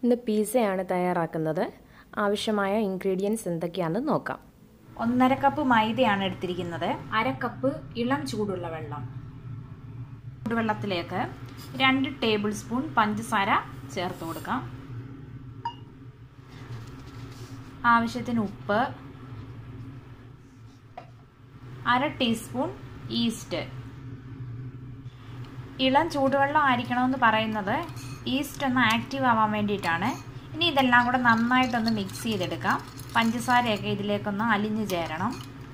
ഇന്ന് പിസയാണ് തയ്യാറാക്കുന്നത് ആവശ്യമായ ഇൻഗ്രീഡിയൻസ് എന്തൊക്കെയാണെന്ന് നോക്കാം ഒന്നര കപ്പ് മൈദയാണ് എടുത്തിരിക്കുന്നത് അര കപ്പ് ഇളം ചൂടുള്ള വെള്ളം ചൂടുവെള്ളത്തിലേക്ക് രണ്ട് ടേബിൾ സ്പൂൺ പഞ്ചസാര ചേർത്ത് കൊടുക്കാം ആവശ്യത്തിന് ഉപ്പ് അര ടീസ്പൂൺ ഈസ്റ്റ് ഇളം ചൂടുവെള്ളം ആയിരിക്കണമെന്ന് പറയുന്നത് ഈസ്റ്റ് ഒന്ന് ആക്റ്റീവ് ആവാൻ വേണ്ടിയിട്ടാണ് ഇനി ഇതെല്ലാം കൂടെ നന്നായിട്ടൊന്ന് മിക്സ് ചെയ്തെടുക്കാം പഞ്ചസാരയൊക്കെ ഇതിലേക്കൊന്ന് അലിഞ്ഞു ചേരണം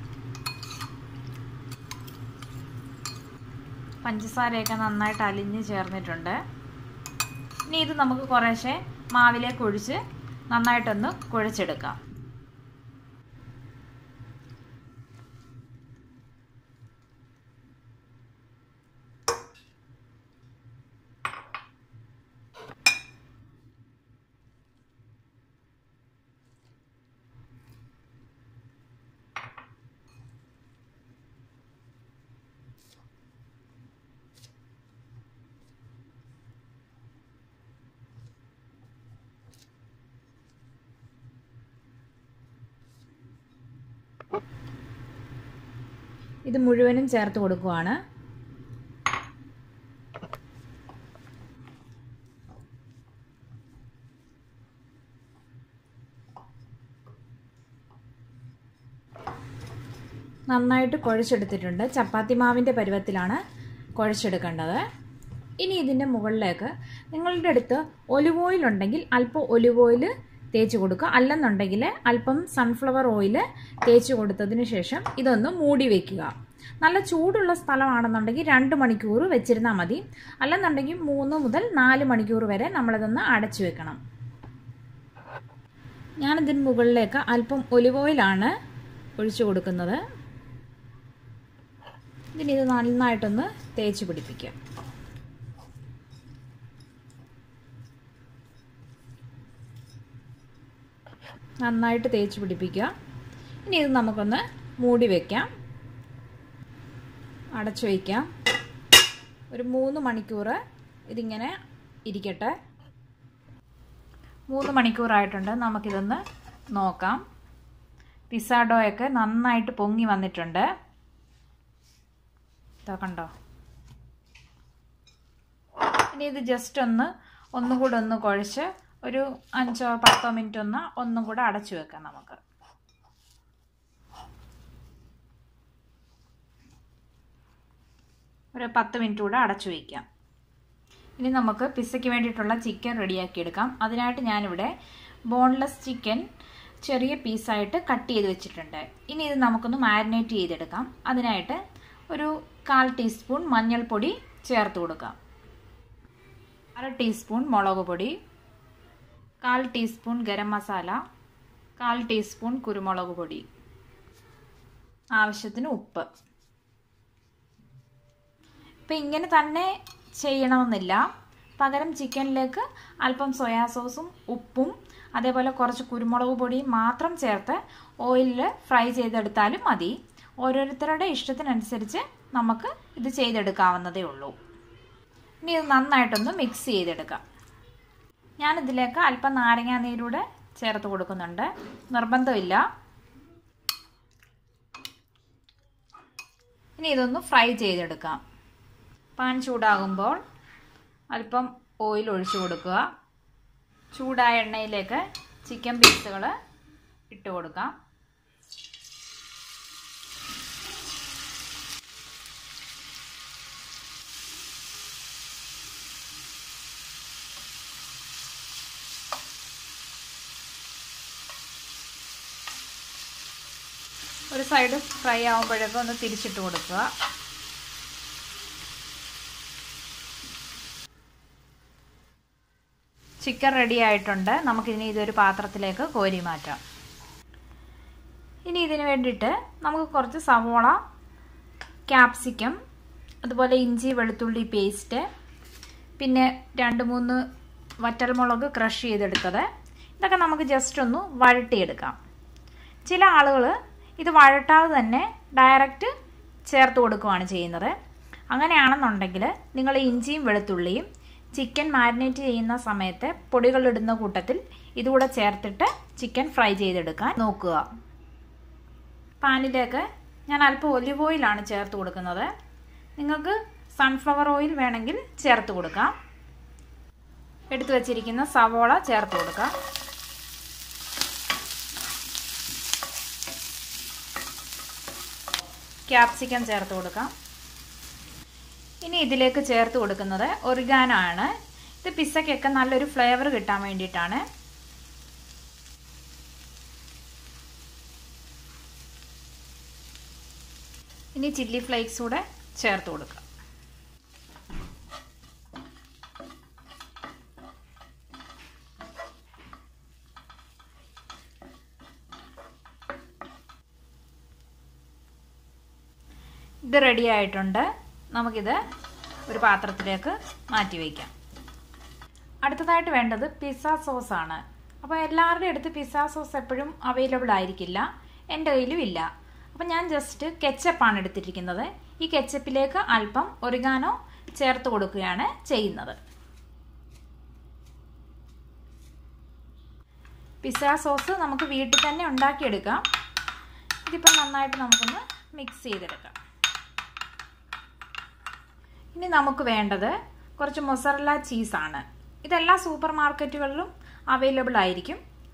പഞ്ചസാരയൊക്കെ നന്നായിട്ട് അലിഞ്ഞ് ചേർന്നിട്ടുണ്ട് ഇനി ഇത് നമുക്ക് കുറേശ്ശെ മാവിലേക്ക് ഒഴിച്ച് നന്നായിട്ടൊന്ന് കുഴച്ചെടുക്കാം ഇത് മുഴുവനും ചേർത്ത് കൊടുക്കുവാണ് നന്നായിട്ട് കുഴച്ചെടുത്തിട്ടുണ്ട് ചപ്പാത്തി മാവിൻ്റെ പരുവത്തിലാണ് കുഴച്ചെടുക്കേണ്ടത് ഇനി ഇതിൻ്റെ മുകളിലേക്ക് നിങ്ങളുടെ അടുത്ത് ഒലിവ് ഓയിൽ ഉണ്ടെങ്കിൽ അല്പം ഒലിവ് ഓയിൽ തേച്ച് കൊടുക്കുക അല്ലെന്നുണ്ടെങ്കിൽ അല്പം സൺഫ്ലവർ ഓയിൽ തേച്ച് കൊടുത്തതിന് ശേഷം ഇതൊന്ന് മൂടി വയ്ക്കുക നല്ല ചൂടുള്ള സ്ഥലമാണെന്നുണ്ടെങ്കിൽ രണ്ട് മണിക്കൂർ വെച്ചിരുന്നാൽ മതി അല്ലെന്നുണ്ടെങ്കിൽ മൂന്ന് മുതൽ നാല് മണിക്കൂർ വരെ നമ്മളിതൊന്ന് അടച്ചു വെക്കണം ഞാനിതിന് മുകളിലേക്ക് അല്പം ഒലിവ് ഓയിലാണ് ഒഴിച്ചു കൊടുക്കുന്നത് ഇതിന് ഇത് നന്നായിട്ടൊന്ന് തേച്ച് പിടിപ്പിക്കാം നന്നായിട്ട് തേച്ച് പിടിപ്പിക്കുക ഇനി ഇത് നമുക്കൊന്ന് മൂടി വയ്ക്കാം അടച്ചു വയ്ക്കാം ഒരു മൂന്ന് മണിക്കൂർ ഇതിങ്ങനെ ഇരിക്കട്ടെ മൂന്ന് മണിക്കൂറായിട്ടുണ്ട് നമുക്കിതൊന്ന് നോക്കാം പിസാഡോയൊക്കെ നന്നായിട്ട് പൊങ്ങി വന്നിട്ടുണ്ട് ഇതാ കണ്ടോ ഇനി ഇത് ജസ്റ്റ് ഒന്ന് ഒന്നുകൂടെ ഒന്ന് കുഴച്ച് ഒരു അഞ്ചോ പത്തോ മിനിറ്റ് ഒന്ന് ഒന്നും കൂടെ അടച്ചു വെക്കാം നമുക്ക് ഒരു പത്ത് മിനിറ്റ് കൂടെ അടച്ചു വയ്ക്കാം ഇനി നമുക്ക് പിസ്സയ്ക്ക് വേണ്ടിയിട്ടുള്ള ചിക്കൻ റെഡിയാക്കി എടുക്കാം അതിനായിട്ട് ഞാനിവിടെ ബോൺലെസ് ചിക്കൻ ചെറിയ പീസായിട്ട് കട്ട് ചെയ്ത് വെച്ചിട്ടുണ്ട് ഇനി ഇത് നമുക്കൊന്ന് മാരിനേറ്റ് ചെയ്തെടുക്കാം അതിനായിട്ട് ഒരു കാൽ ടീസ്പൂൺ മഞ്ഞൾപ്പൊടി ചേർത്ത് കൊടുക്കാം അര ടീസ്പൂൺ മുളക് പൊടി കാൽ ടീസ്പൂൺ ഗരം മസാല കാൽ ടീസ്പൂൺ കുരുമുളക് പൊടി ആവശ്യത്തിന് ഉപ്പ് ഇപ്പം ഇങ്ങനെ തന്നെ ചെയ്യണമെന്നില്ല പകരം ചിക്കനിലേക്ക് അല്പം സോയാ സോസും ഉപ്പും അതേപോലെ കുറച്ച് കുരുമുളക് പൊടിയും മാത്രം ചേർത്ത് ഓയിലിൽ ഫ്രൈ ചെയ്തെടുത്താലും മതി ഓരോരുത്തരുടെ ഇഷ്ടത്തിനനുസരിച്ച് നമുക്ക് ഇത് ചെയ്തെടുക്കാവുന്നതേ ഉള്ളൂ ഇനി ഇത് നന്നായിട്ടൊന്ന് മിക്സ് ചെയ്തെടുക്കാം ഞാനിതിലേക്ക് അല്പം നാരങ്ങാ നീരൂടെ ചേർത്ത് കൊടുക്കുന്നുണ്ട് നിർബന്ധമില്ല ഇനി ഇതൊന്ന് ഫ്രൈ ചെയ്തെടുക്കാം പാൻ ചൂടാകുമ്പോൾ അല്പം ഓയിൽ ഒഴിച്ചു കൊടുക്കുക ചൂടായ എണ്ണയിലേക്ക് ചിക്കൻ പീസുകൾ ഇട്ട് കൊടുക്കാം ഒരു സൈഡ് ഫ്രൈ ആകുമ്പോഴേക്കും ഒന്ന് തിരിച്ചിട്ട് കൊടുക്കുക ചിക്കൻ റെഡി ആയിട്ടുണ്ട് നമുക്കിനി ഇതൊരു പാത്രത്തിലേക്ക് കോരി മാറ്റാം ഇനി ഇതിന് വേണ്ടിയിട്ട് നമുക്ക് കുറച്ച് സവോള ക്യാപ്സിക്കം അതുപോലെ ഇഞ്ചി വെളുത്തുള്ളി പേസ്റ്റ് പിന്നെ രണ്ട് മൂന്ന് വറ്റൽമുളക് ക്രഷ് ചെയ്തെടുത്തത് ഇതൊക്കെ നമുക്ക് ജസ്റ്റ് ഒന്ന് വഴട്ടിയെടുക്കാം ചില ആളുകൾ ഇത് വഴട്ടാതെ തന്നെ ഡയറക്റ്റ് ചേർത്ത് കൊടുക്കുകയാണ് ചെയ്യുന്നത് അങ്ങനെയാണെന്നുണ്ടെങ്കിൽ നിങ്ങൾ ഇഞ്ചിയും വെളുത്തുള്ളിയും ചിക്കൻ മാരിനേറ്റ് ചെയ്യുന്ന സമയത്ത് പൊടികൾ ഇടുന്ന കൂട്ടത്തിൽ ഇതുകൂടെ ചേർത്തിട്ട് ചിക്കൻ ഫ്രൈ ചെയ്തെടുക്കാൻ നോക്കുക പാനിലേക്ക് ഞാൻ അല്പം ഒലിവ് ഓയിലാണ് ചേർത്ത് കൊടുക്കുന്നത് നിങ്ങൾക്ക് സൺഫ്ലവർ ഓയിൽ വേണമെങ്കിൽ ചേർത്ത് കൊടുക്കാം എടുത്തു വച്ചിരിക്കുന്ന സവോള ചേർത്ത് കൊടുക്കാം ക്യാപ്സിക്കം ചേർത്ത് കൊടുക്കാം ഇനി ഇതിലേക്ക് ചേർത്ത് കൊടുക്കുന്നത് ഒറിഗാനോ ആണ് ഇത് പിസ്സയ്ക്കൊക്കെ നല്ലൊരു ഫ്ലേവർ കിട്ടാൻ വേണ്ടിയിട്ടാണ് ഇനി ചില്ലി ഫ്ലേക്സ് കൂടെ ചേർത്ത് കൊടുക്കാം ഇത് റെഡി ആയിട്ടുണ്ട് നമുക്കിത് ഒരു പാത്രത്തിലേക്ക് മാറ്റി വയ്ക്കാം അടുത്തതായിട്ട് വേണ്ടത് പിസ്സ സോസ് ആണ് അപ്പോൾ എല്ലാവരുടെയും അടുത്ത് പിസ്സ സോസ് എപ്പോഴും അവൈലബിൾ ആയിരിക്കില്ല എൻ്റെ കയ്യിലും ഇല്ല അപ്പം ഞാൻ ജസ്റ്റ് കെച്ചപ്പാണ് എടുത്തിരിക്കുന്നത് ഈ കെച്ചപ്പിലേക്ക് അല്പം ഒറിഗാനോ ചേർത്ത് കൊടുക്കുകയാണ് ചെയ്യുന്നത് പിസ്സ സോസ് നമുക്ക് വീട്ടിൽ തന്നെ ഉണ്ടാക്കിയെടുക്കാം ഇതിപ്പോൾ നന്നായിട്ട് നമുക്കൊന്ന് മിക്സ് ചെയ്തെടുക്കാം ഇനി നമുക്ക് വേണ്ടത് കുറച്ച് മൊസറല്ല ചീസാണ് ഇതെല്ലാ സൂപ്പർ മാർക്കറ്റുകളിലും അവൈലബിൾ ആയിരിക്കും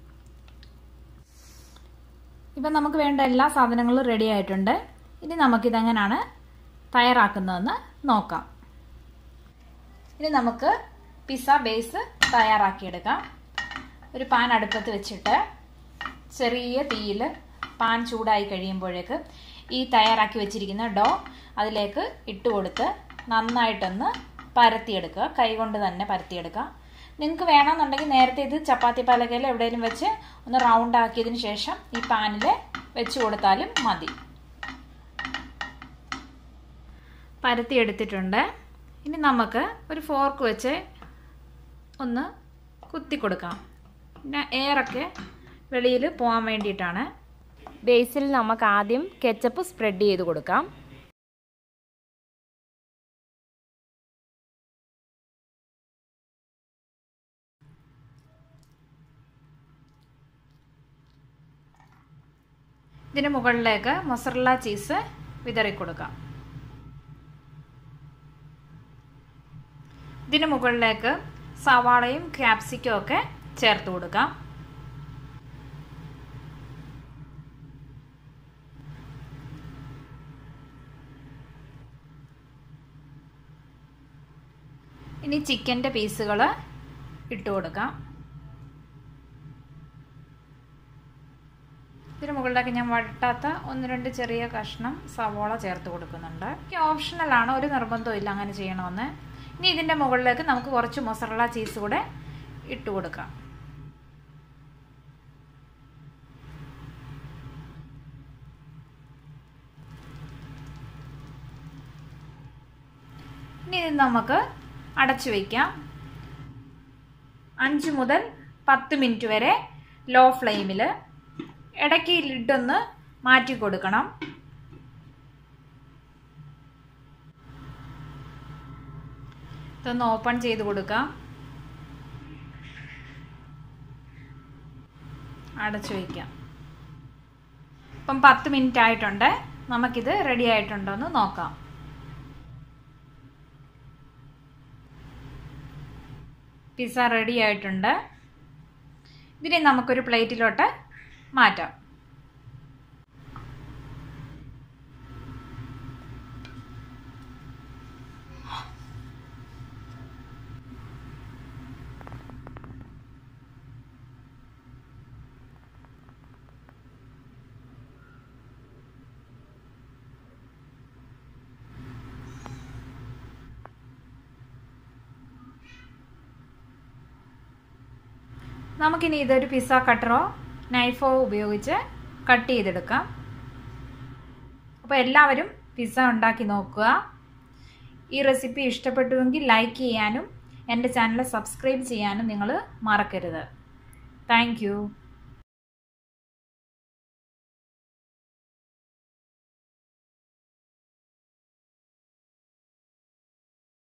ഇപ്പം നമുക്ക് വേണ്ട എല്ലാ സാധനങ്ങളും റെഡി ആയിട്ടുണ്ട് ഇനി നമുക്കിതെങ്ങനെയാണ് തയ്യാറാക്കുന്നതെന്ന് നോക്കാം ഇനി നമുക്ക് പിസ്സ ബേസ് തയ്യാറാക്കിയെടുക്കാം ഒരു പാൻ അടുപ്പത്ത് വെച്ചിട്ട് ചെറിയ തീയിൽ പാൻ ചൂടായി കഴിയുമ്പോഴേക്ക് ഈ തയ്യാറാക്കി വെച്ചിരിക്കുന്ന ഡോ അതിലേക്ക് ഇട്ട് കൊടുത്ത് നന്നായിട്ടൊന്ന് പരത്തിയെടുക്കുക കൈകൊണ്ട് തന്നെ പരത്തിയെടുക്കുക നിങ്ങൾക്ക് വേണമെന്നുണ്ടെങ്കിൽ നേരത്തെ ഇത് ചപ്പാത്തി പലകയിൽ എവിടെയെങ്കിലും വെച്ച് ഒന്ന് റൗണ്ട് ആക്കിയതിന് ശേഷം ഈ പാനിൽ വെച്ച് കൊടുത്താലും മതി പരത്തിയെടുത്തിട്ടുണ്ട് ഇനി നമുക്ക് ഒരു ഫോർക്ക് വെച്ച് ഒന്ന് കുത്തി കൊടുക്കാം പിന്നെ എയറൊക്കെ വെളിയിൽ പോകാൻ വേണ്ടിയിട്ടാണ് ബേസിൽ നമുക്ക് ആദ്യം കെച്ചപ്പ് സ്പ്രെഡ് ചെയ്ത് കൊടുക്കാം ഇതിന് മുകളിലേക്ക് മൊസറല്ല ചീസ് വിതറി കൊടുക്കാം ഇതിന് മുകളിലേക്ക് സവാളയും ക്യാപ്സിക്കും ഒക്കെ ചേർത്ത് കൊടുക്കാം ഇനി ചിക്കൻ്റെ പീസുകൾ ഇട്ട് കൊടുക്കാം ഇതിന് മുകളിലേക്ക് ഞാൻ വട്ടാത്ത ഒന്ന് രണ്ട് ചെറിയ കഷ്ണം സവോള ചേർത്ത് കൊടുക്കുന്നുണ്ട് ഓപ്ഷണലാണ് ഒരു നിർബന്ധവും ഇല്ല അങ്ങനെ ചെയ്യണമെന്ന് ഇനി ഇതിൻ്റെ മുകളിലേക്ക് നമുക്ക് കുറച്ച് മൊസറല ചീസ് കൂടെ ഇട്ട് കൊടുക്കാം ഇനി ഇത് നമുക്ക് അടച്ചു വയ്ക്കാം അഞ്ച് മുതൽ പത്ത് മിനിറ്റ് വരെ ലോ ഫ്ലെയിമിൽ ഇടയ്ക്ക് ലിഡൊന്ന് മാറ്റി കൊടുക്കണം ഇതൊന്ന് ഓപ്പൺ ചെയ്ത് കൊടുക്കാം അടച്ചു വയ്ക്കാം ഇപ്പം പത്ത് മിനിറ്റ് ആയിട്ടുണ്ട് നമുക്കിത് റെഡി ആയിട്ടുണ്ടോ എന്ന് നോക്കാം പിസ്സ റെഡി ആയിട്ടുണ്ട് ഇതിനെ നമുക്കൊരു പ്ലേറ്റിലോട്ട് മാറ്റാം നമുക്കിനി ഇതൊരു പിസ്സ കട്ടറോ നൈഫോ ഉപയോഗിച്ച് കട്ട് ചെയ്തെടുക്കാം അപ്പോൾ എല്ലാവരും പിസ്സ ഉണ്ടാക്കി നോക്കുക ഈ റെസിപ്പി ഇഷ്ടപ്പെട്ടുവെങ്കിൽ ലൈക്ക് ചെയ്യാനും എൻ്റെ ചാനൽ സബ്സ്ക്രൈബ് ചെയ്യാനും നിങ്ങൾ മറക്കരുത് താങ്ക്